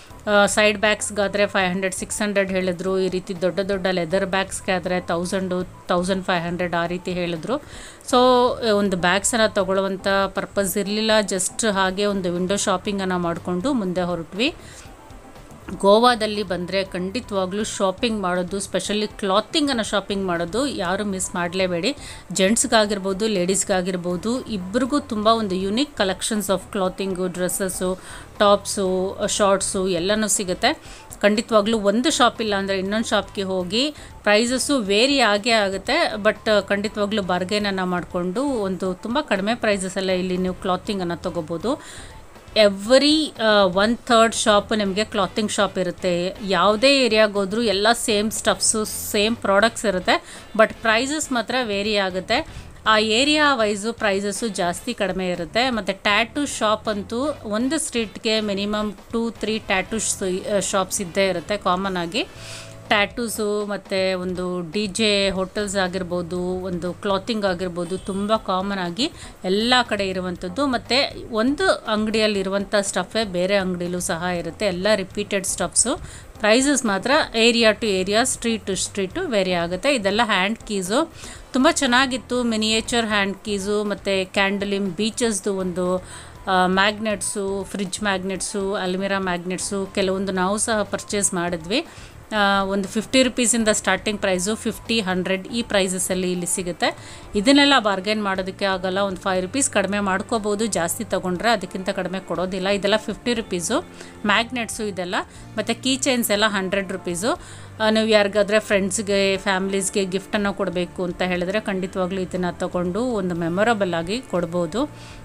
ಸೈಡ್ ಬ್ಯಾಗ್ಸ್ಗಾದರೆ ಫೈವ್ ಹಂಡ್ರೆಡ್ ಸಿಕ್ಸ್ ಹಂಡ್ರೆಡ್ ಹೇಳಿದ್ರು ಈ ರೀತಿ ದೊಡ್ಡ ದೊಡ್ಡ ಲೆದರ್ ಬ್ಯಾಗ್ಸ್ಗೆ ಆದರೆ ತೌಸಂಡು ತೌಸಂಡ್ ಫೈವ್ ಹಂಡ್ರೆಡ್ ಆ ರೀತಿ ಹೇಳಿದ್ರು ಸೊ ಒಂದು ಬ್ಯಾಗ್ಸನ್ನು ತೊಗೊಳ್ಳುವಂಥ ಪರ್ಪಸ್ ಇರಲಿಲ್ಲ ಜಸ್ಟ್ ಹಾಗೆ ಒಂದು ವಿಂಡೋ ಶಾಪಿಂಗನ್ನು ಮಾಡಿಕೊಂಡು ಮುಂದೆ ಹೊರಟ್ವಿ ಗೋವಾದಲ್ಲಿ ಬಂದರೆ ಖಂಡಿತವಾಗ್ಲೂ ಶಾಪಿಂಗ್ ಮಾಡೋದು ಸ್ಪೆಷಲಿ ಕ್ಲಾತಿಂಗನ್ನು ಶಾಪಿಂಗ್ ಮಾಡೋದು ಯಾರು ಮಿಸ್ ಮಾಡಲೇಬೇಡಿ ಜೆಂಟ್ಸ್ಗಾಗಿರ್ಬೋದು ಲೇಡೀಸ್ಗಾಗಿರ್ಬೋದು ಇಬ್ಬರಿಗೂ ತುಂಬ ಒಂದು unique collections of clothing dresses tops shorts ಎಲ್ಲನೂ ಸಿಗುತ್ತೆ ಖಂಡಿತವಾಗ್ಲೂ ಒಂದು ಶಾಪ್ ಇಲ್ಲ ಅಂದರೆ ಇನ್ನೊಂದು ಶಾಪ್ಗೆ ಹೋಗಿ ಪ್ರೈಸಸ್ಸು ವೇರಿ ಆಗೇ ಆಗುತ್ತೆ ಬಟ್ ಖಂಡಿತವಾಗ್ಲೂ ಬಾರ್ಗೇನನ್ನು ಮಾಡಿಕೊಂಡು ಒಂದು ತುಂಬ ಕಡಿಮೆ ಪ್ರೈಸಸ್ಸೆಲ್ಲ ಇಲ್ಲಿ ನೀವು ಕ್ಲಾತಿಂಗನ್ನು ತೊಗೋಬೋದು ಎವ್ರಿ ಒನ್ ಥರ್ಡ್ ಶಾಪ್ ನಿಮಗೆ ಕ್ಲಾತಿಂಗ್ ಶಾಪ್ ಇರುತ್ತೆ ಯಾವುದೇ ಏರಿಯಾಗೆ ಹೋದ್ರೂ ಎಲ್ಲ ಸೇಮ್ ಸ್ಟಫ್ಸು ಸೇಮ್ ಪ್ರಾಡಕ್ಟ್ಸ್ ಇರುತ್ತೆ ಬಟ್ ಪ್ರೈಸಸ್ ಮಾತ್ರ ವೇರಿ ಆಗುತ್ತೆ ಆ ಏರಿಯಾ ವೈಸು ಪ್ರೈಸಸ್ಸು ಜಾಸ್ತಿ ಕಡಿಮೆ ಇರುತ್ತೆ ಮತ್ತು ಟ್ಯಾಟೂ ಶಾಪ್ ಅಂತೂ ಒಂದು ಸ್ಟ್ರೀಟ್ಗೆ minimum two three tattoo shops ಇದ್ದೇ ಇರುತ್ತೆ ಕಾಮನ್ ಆಗಿ ಟ್ಯಾಟೂಸು ಮತ್ತು ಒಂದು ಡಿ ಜೆ ಹೋಟೆಲ್ಸ್ ಆಗಿರ್ಬೋದು ಒಂದು ಕ್ಲಾತಿಂಗ್ ಆಗಿರ್ಬೋದು ತುಂಬ ಕಾಮನ್ ಆಗಿ ಎಲ್ಲ ಕಡೆ ಇರುವಂಥದ್ದು ಮತ್ತು ಒಂದು ಅಂಗಡಿಯಲ್ಲಿರುವಂಥ ಸ್ಟಫೇ ಬೇರೆ ಅಂಗಡಿಲೂ ಸಹ ಇರುತ್ತೆ ಎಲ್ಲ ರಿಪೀಟೆಡ್ ಸ್ಟಫ್ಸು ಪ್ರೈಸಸ್ ಮಾತ್ರ area to area street to street vary ಆಗುತ್ತೆ ಇದೆಲ್ಲ ಹ್ಯಾಂಡ್ ಕೀಸು ತುಂಬ ಚೆನ್ನಾಗಿತ್ತು ಮಿನಿಯೇಚರ್ ಹ್ಯಾಂಡ್ ಕೀಸು ಮತ್ತು ಕ್ಯಾಂಡಲಿಮ್ ಬೀಚಸ್ದು ಒಂದು ಮ್ಯಾಗ್ನೆಟ್ಸು ಫ್ರಿಜ್ ಮ್ಯಾಗ್ನೆಟ್ಸು ಅಲ್ಮಿರಾ ಮ್ಯಾಗ್ನೆಟ್ಸು ಕೆಲವೊಂದು ನಾವು ಸಹ ಪರ್ಚೇಸ್ ಮಾಡಿದ್ವಿ ಒಂದು ಫಿಫ್ಟಿ ರುಪೀಸಿಂದ ಸ್ಟಾರ್ಟಿಂಗ್ ಪ್ರೈಸು ಫಿಫ್ಟಿ ಹಂಡ್ರೆಡ್ ಈ ಪ್ರೈಸಸಲ್ಲಿ ಇಲ್ಲಿ ಸಿಗುತ್ತೆ ಇದನ್ನೆಲ್ಲ ಬಾರ್ಗೇನ್ ಮಾಡೋದಕ್ಕೆ ಆಗಲ್ಲ ಒಂದು ಫೈವ್ ರುಪೀಸ್ ಕಡಿಮೆ ಮಾಡ್ಕೋಬೋದು ಜಾಸ್ತಿ ತೊಗೊಂಡ್ರೆ ಅದಕ್ಕಿಂತ ಕಡಿಮೆ ಕೊಡೋದಿಲ್ಲ ಇದೆಲ್ಲ ಫಿಫ್ಟಿ ರುಪೀಸು ಮ್ಯಾಗ್ನೆಟ್ಸು ಇದೆಲ್ಲ ಮತ್ತು ಕೀ ಚೈನ್ಸ್ ಎಲ್ಲ ಹಂಡ್ರೆಡ್ ರುಪೀಸು ನೀವು ಯಾರಿಗಾದ್ರೆ ಫ್ರೆಂಡ್ಸ್ಗೆ ಫ್ಯಾಮ್ಲೀಸ್ಗೆ ಗಿಫ್ಟನ್ನು ಕೊಡಬೇಕು ಅಂತ ಹೇಳಿದ್ರೆ ಖಂಡಿತವಾಗ್ಲೂ ಇದನ್ನು ತೊಗೊಂಡು ಒಂದು ಮೆಮೊರಬಲ್ ಆಗಿ ಕೊಡ್ಬೋದು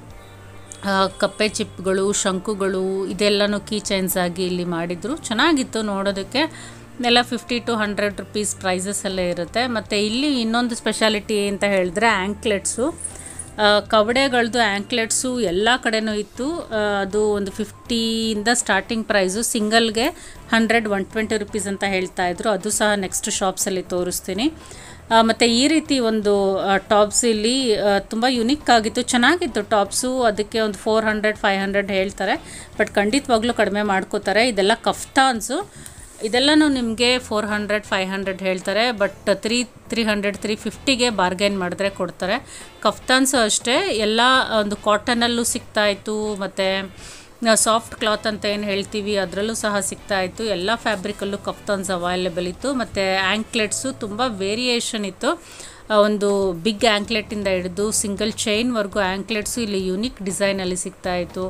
ಕಪ್ಪೆ ಚಿಪ್ಗಳು ಶಂಕುಗಳು ಇದೆಲ್ಲನೂ ಕೀ ಚೈನ್ಸ್ ಆಗಿ ಇಲ್ಲಿ ಮಾಡಿದರು ಚೆನ್ನಾಗಿತ್ತು ನೋಡೋದಕ್ಕೆ ಎಲ್ಲ fifty to hundred rupees prices ಎಲ್ಲ ಇರುತ್ತೆ ಮತ್ತು ಇಲ್ಲಿ ಇನ್ನೊಂದು ಸ್ಪೆಷಾಲಿಟಿ ಅಂತ ಹೇಳಿದ್ರೆ ಆ್ಯಂಕ್ಲೆಟ್ಸು ಕವಡೆಗಳದ್ದು ಆ್ಯಂಕ್ಲೆಟ್ಸು ಎಲ್ಲ ಕಡೆನೂ ಇತ್ತು ಅದು ಒಂದು ಫಿಫ್ಟಿಯಿಂದ ಸ್ಟಾರ್ಟಿಂಗ್ ಪ್ರೈಸು ಸಿಂಗಲ್ಗೆ ಹಂಡ್ರೆಡ್ ಒನ್ ಟ್ವೆಂಟಿ ರುಪೀಸ್ ಅಂತ ಹೇಳ್ತಾ ಇದ್ರು ಅದು ಸಹ ನೆಕ್ಸ್ಟ್ ಶಾಪ್ಸಲ್ಲಿ ತೋರಿಸ್ತೀನಿ ಮತ್ತು ಈ ರೀತಿ ಒಂದು ಟಾಪ್ಸ್ ಇಲ್ಲಿ ತುಂಬ ಯುನಿಕ್ ಆಗಿತ್ತು ಚೆನ್ನಾಗಿತ್ತು ಟಾಪ್ಸು ಅದಕ್ಕೆ ಒಂದು ಫೋರ್ ಹಂಡ್ರೆಡ್ ಫೈವ್ ಹಂಡ್ರೆಡ್ ಹೇಳ್ತಾರೆ ಬಟ್ ಖಂಡಿತವಾಗ್ಲೂ ಕಡಿಮೆ ಮಾಡ್ಕೋತಾರೆ ಇದೆಲ್ಲ ಕಫ್ತಾನ್ಸು ಇದೆಲ್ಲನೂ ನಿಮಗೆ ಫೋರ್ ಹಂಡ್ರೆಡ್ ಫೈವ್ ಹಂಡ್ರೆಡ್ ಹೇಳ್ತಾರೆ but three three hundred three ಫಿಫ್ಟಿಗೆ ಬಾರ್ಗೇನ್ ಮಾಡಿದ್ರೆ ಕೊಡ್ತಾರೆ ಕಫ್ತಾನ್ಸು ಅಷ್ಟೇ ಎಲ್ಲ ಒಂದು ಕಾಟನಲ್ಲೂ ಸಿಗ್ತಾಯಿತ್ತು ಮತ್ತು ಸಾಫ್ಟ್ ಕ್ಲಾತ್ ಅಂತ ಏನು ಹೇಳ್ತೀವಿ ಅದರಲ್ಲೂ ಸಹ ಸಿಗ್ತಾ ಇತ್ತು ಎಲ್ಲ ಫ್ಯಾಬ್ರಿಕಲ್ಲೂ ಕಫ್ತಾನ್ಸ್ ಅವೈಲೇಬಲ್ ಇತ್ತು ಮತ್ತು ಆ್ಯಂಕ್ಲೆಟ್ಸು ತುಂಬ ವೇರಿಯೇಷನ್ ಇತ್ತು ಆ, ಒಂದು ಬಿಗ್ ಆ್ಯಂಕ್ಲೆಟಿಂದ ಹಿಡಿದು ಸಿಂಗಲ್ ಚೈನ್ವರೆಗೂ ಆ್ಯಂಕ್ಲೆಟ್ಸು ಇಲ್ಲಿ ಯುನಿಕ್ ಡಿಸೈನಲ್ಲಿ ಸಿಗ್ತಾ ಇತ್ತು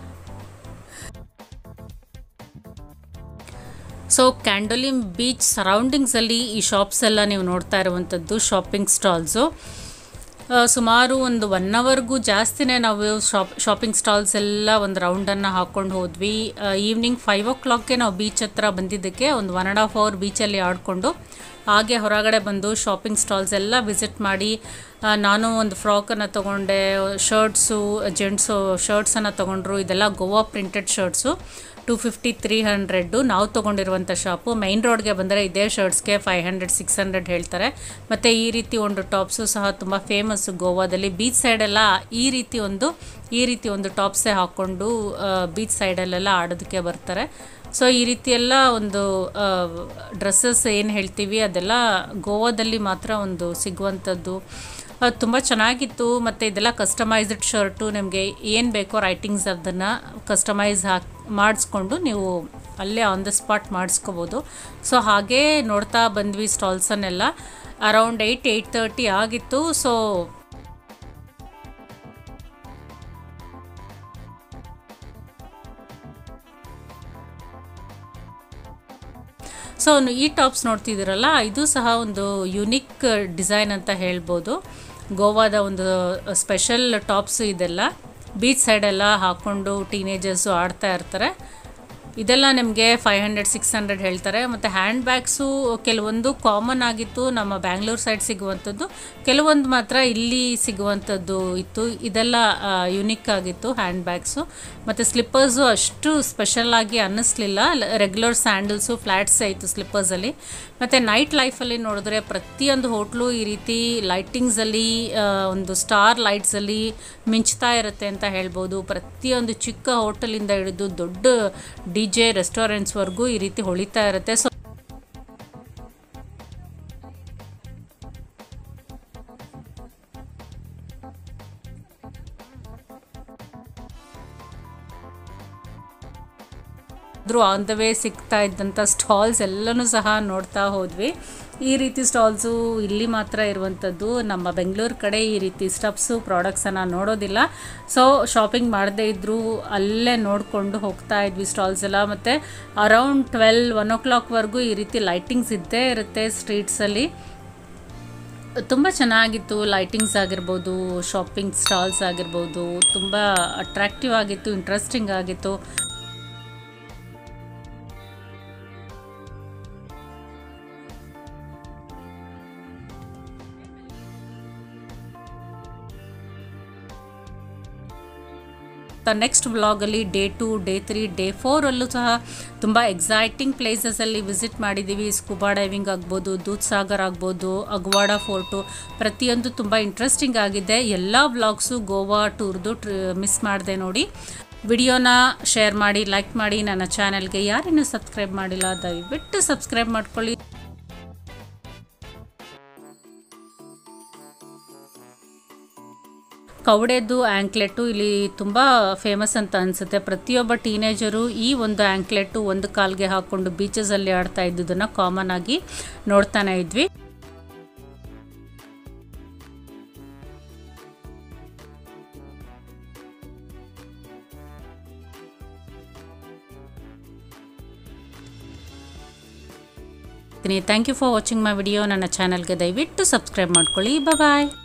ಸೊ ಕ್ಯಾಂಡೋಲಿಮ್ ಬೀಚ್ ಸರೌಂಡಿಂಗ್ಸಲ್ಲಿ ಈ ಶಾಪ್ಸ್ ಎಲ್ಲ ನೀವು ನೋಡ್ತಾ ಇರುವಂಥದ್ದು ಶಾಪಿಂಗ್ ಸ್ಟಾಲ್ಸು ಸುಮಾರು ಒಂದು ಒನ್ ಅವರ್ಗೂ ಜಾಸ್ತಿನೇ ನಾವು ಶಾಪ್ ಶಾಪಿಂಗ್ ಸ್ಟಾಲ್ಸ್ ಎಲ್ಲ ಒಂದು ರೌಂಡನ್ನು ಹಾಕ್ಕೊಂಡು ಹೋದ್ವಿ ಈವ್ನಿಂಗ್ ಫೈವ್ ಓ ಕ್ಲಾಕ್ಗೆ ನಾವು ಬೀಚ್ ಹತ್ರ ಬಂದಿದ್ದಕ್ಕೆ ಒಂದು ಒನ್ ಆ್ಯಂಡ್ ಹಾಫ್ ಅವರ್ ಬೀಚಲ್ಲಿ ಆಡಿಕೊಂಡು ಹಾಗೆ ಹೊರಗಡೆ ಬಂದು ಶಾಪಿಂಗ್ ಸ್ಟಾಲ್ಸ್ ಎಲ್ಲ ವಿಸಿಟ್ ಮಾಡಿ ಆ, ನಾನು ಒಂದು ಫ್ರಾಕನ್ನು ತೊಗೊಂಡೆ ಶರ್ಟ್ಸು ಜೆಂಟ್ಸು ಶರ್ಟ್ಸನ್ನು ತೊಗೊಂಡ್ರು ಇದೆಲ್ಲ Goa printed shirts two fifty three hundred ನಾವು ತೊಗೊಂಡಿರುವಂಥ ಶಾಪು ಮೈನ್ ರೋಡ್ಗೆ ಬಂದರೆ ಇದೇ ಶರ್ಟ್ಸ್ಗೆ ಫೈವ್ ಹಂಡ್ರೆಡ್ ಸಿಕ್ಸ್ ಹಂಡ್ರೆಡ್ ಹೇಳ್ತಾರೆ ಮತ್ತು ಈ ರೀತಿ ಒಂದು ಟಾಪ್ಸು ಸಹ ತುಂಬ ಫೇಮಸ್ಸು ಗೋವಾದಲ್ಲಿ ಬೀಚ್ ಸೈಡೆಲ್ಲ ಈ ರೀತಿ ಒಂದು ಈ ರೀತಿ ಒಂದು ಟಾಪ್ಸೇ ಹಾಕ್ಕೊಂಡು ಬೀಚ್ ಸೈಡಲ್ಲೆಲ್ಲ ಆಡೋದಕ್ಕೆ ಬರ್ತಾರೆ ಸೊ ಈ ರೀತಿ ಎಲ್ಲ ಒಂದು ಡ್ರೆಸ್ಸಸ್ ಏನು ಹೇಳ್ತೀವಿ ಅದೆಲ್ಲ ಗೋವಾದಲ್ಲಿ ಮಾತ್ರ ಒಂದು ಸಿಗುವಂಥದ್ದು ತುಂಬ ಚೆನ್ನಾಗಿತ್ತು ಮತ್ತು ಇದೆಲ್ಲ ಕಸ್ಟಮೈಸ್ಡ್ ಶರ್ಟು ನಿಮಗೆ ಏನು ಬೇಕೋ ರೈಟಿಂಗ್ಸ್ ಅದನ್ನು ಕಸ್ಟಮೈಸ್ ಹಾಕಿ ಮಾಡಿಸ್ಕೊಂಡು ನೀವು ಅಲ್ಲೇ ಆನ್ ದ ಸ್ಪಾಟ್ ಮಾಡಿಸ್ಕೋಬೋದು ಸೊ ಹಾಗೇ ನೋಡ್ತಾ ಬಂದ್ವಿ ಸ್ಟಾಲ್ಸನ್ನೆಲ್ಲ ಅರೌಂಡ್ ಏಯ್ಟ್ ಏಯ್ಟ್ ತರ್ಟಿ ಆಗಿತ್ತು ಸೊ ಸೊ ಈ ಟಾಪ್ಸ್ ನೋಡ್ತಿದ್ದೀರಲ್ಲ ಇದು ಸಹ ಒಂದು ಯುನಿಕ್ ಡಿಸೈನ್ ಅಂತ ಹೇಳ್ಬೋದು ಗೋವಾದ ಒಂದು ಸ್ಪೆಷಲ್ ಟಾಪ್ಸ್ ಇದೆಲ್ಲ ಬೀಚ್ ಸೈಡೆಲ್ಲ ಹಾಕ್ಕೊಂಡು ಟೀನೇಜರ್ಸು ಆಡ್ತಾ ಇರ್ತಾರೆ ಇದೆಲ್ಲ ನಿಮಗೆ ಫೈವ್ ಹಂಡ್ರೆಡ್ ಸಿಕ್ಸ್ ಹಂಡ್ರೆಡ್ ಹೇಳ್ತಾರೆ ಮತ್ತು ಹ್ಯಾಂಡ್ ಬ್ಯಾಗ್ಸು ಕೆಲವೊಂದು ಕಾಮನ್ ಆಗಿತ್ತು ನಮ್ಮ ಬ್ಯಾಂಗ್ಳೂರ್ ಸೈಡ್ ಸಿಗುವಂಥದ್ದು ಕೆಲವೊಂದು ಮಾತ್ರ ಇಲ್ಲಿ ಸಿಗುವಂಥದ್ದು ಇತ್ತು ಇದೆಲ್ಲ ಯುನಿಕ್ ಆಗಿತ್ತು ಹ್ಯಾಂಡ್ ಬ್ಯಾಗ್ಸು ಮತ್ತು ಸ್ಲಿಪ್ಪರ್ಸು ಅಷ್ಟು ಸ್ಪೆಷಲ್ ಆಗಿ ಅನ್ನಿಸ್ಲಿಲ್ಲ ರೆಗ್ಯುಲರ್ ಸ್ಯಾಂಡಲ್ಸು ಫ್ಲ್ಯಾಟ್ಸೇ ಇತ್ತು ಸ್ಲಿಪ್ಪರ್ಸಲ್ಲಿ ಮತ್ತು ನೈಟ್ ಲೈಫಲ್ಲಿ ನೋಡಿದ್ರೆ ಪ್ರತಿಯೊಂದು ಹೋಟ್ಲು ಈ ರೀತಿ ಲೈಟಿಂಗ್ಸಲ್ಲಿ ಒಂದು ಸ್ಟಾರ್ ಲೈಟ್ಸಲ್ಲಿ ಮಿಂಚ್ತಾ ಇರುತ್ತೆ ಅಂತ ಹೇಳ್ಬೋದು ಪ್ರತಿಯೊಂದು ಚಿಕ್ಕ ಹೋಟೆಲಿಂದ ಹಿಡಿದು ದೊಡ್ಡ ಡಿ ಜೆ ರೆಸ್ಟೋರೆಂಟ್ಸ್ವರೆಗೂ ಈ ರೀತಿ ಹೊಳಿತಾ ಇರುತ್ತೆ ಸೊ ಆದರೂ ಆನ್ ದ ವೇ ಸಿಗ್ತಾ ಇದ್ದಂಥ ಸ್ಟಾಲ್ಸ್ ಎಲ್ಲನೂ ಸಹ ನೋಡ್ತಾ ಹೋದ್ವಿ ಈ ರೀತಿ ಸ್ಟಾಲ್ಸು ಇಲ್ಲಿ ಮಾತ್ರ ಇರುವಂಥದ್ದು ನಮ್ಮ ಬೆಂಗಳೂರು ಕಡೆ ಈ ರೀತಿ ಸ್ಟಫ್ಸು ಪ್ರಾಡಕ್ಟ್ಸನ್ನು ನೋಡೋದಿಲ್ಲ ಸೊ ಶಾಪಿಂಗ್ ಮಾಡದೇ ಇದ್ದರೂ ಅಲ್ಲೇ ನೋಡಿಕೊಂಡು ಹೋಗ್ತಾ ಇದ್ವಿ ಸ್ಟಾಲ್ಸ್ ಎಲ್ಲ ಮತ್ತು ಅರೌಂಡ್ ಟ್ವೆಲ್ ಒನ್ ಓ ಕ್ಲಾಕ್ವರೆಗೂ ಈ ರೀತಿ ಲೈಟಿಂಗ್ಸ್ ಇದ್ದೇ ಇರುತ್ತೆ ಸ್ಟ್ರೀಟ್ಸಲ್ಲಿ ತುಂಬ ಚೆನ್ನಾಗಿತ್ತು ಲೈಟಿಂಗ್ಸ್ ಆಗಿರ್ಬೋದು ಶಾಪಿಂಗ್ ಸ್ಟಾಲ್ಸ್ ಆಗಿರ್ಬೋದು ತುಂಬ ಅಟ್ರಾಕ್ಟಿವ್ ಆಗಿತ್ತು ಇಂಟ್ರೆಸ್ಟಿಂಗ್ ಆಗಿತ್ತು ನೆಕ್ಸ್ಟ್ ವ್ಲಾಗಲ್ಲಿ day two day three day ಫೋರಲ್ಲೂ ಸಹ ತುಂಬ ಎಕ್ಸೈಟಿಂಗ್ ಪ್ಲೇಸಸಲ್ಲಿ ವಿಸಿಟ್ ಮಾಡಿದ್ದೀವಿ ಸ್ಕೂಬಾ ಡೈವಿಂಗ್ ಆಗ್ಬೋದು ದೂದ್ ಸಾಗರ್ ಆಗ್ಬೋದು ಅಗ್ವಾಡ ಫೋರ್ಟು ಪ್ರತಿಯೊಂದು ತುಂಬ ಇಂಟ್ರೆಸ್ಟಿಂಗ್ ಆಗಿದೆ ಎಲ್ಲ ವ್ಲಾಗ್ಸು ಗೋವಾ ಟೂರ್ದು ಮಿಸ್ ಮಾಡಿದೆ ನೋಡಿ ವಿಡಿಯೋನ ಶೇರ್ ಮಾಡಿ ಲೈಕ್ ಮಾಡಿ ನನ್ನ ಚಾನಲ್ಗೆ ಯಾರಿನ್ನೂ ಸಬ್ಸ್ಕ್ರೈಬ್ ಮಾಡಿಲ್ಲ ದಯವಿಟ್ಟು ಸಬ್ಸ್ಕ್ರೈಬ್ ಮಾಡ್ಕೊಳ್ಳಿ ಕವಡೆದು ಆ್ಯಂಕ್ಲೆಟು ಇಲ್ಲಿ ತುಂಬ ಫೇಮಸ್ ಅಂತ ಅನಿಸುತ್ತೆ ಪ್ರತಿಯೊಬ್ಬ ಟೀನೇಜರು ಈ ಒಂದು ಆ್ಯಂಕ್ಲೆಟು ಒಂದು ಕಾಲ್ಗೆ ಹಾಕ್ಕೊಂಡು ಬೀಚಸಲ್ಲಿ ಆಡ್ತಾ ಇದ್ದುದನ್ನು ಕಾಮನ್ ಆಗಿ ನೋಡ್ತಾನೆ ಇದ್ವಿ thank you for watching my video ನನ್ನ ಚಾನಲ್ಗೆ ದಯವಿಟ್ಟು ಸಬ್ಸ್ಕ್ರೈಬ್ ಮಾಡ್ಕೊಳ್ಳಿ ಬಾಯ್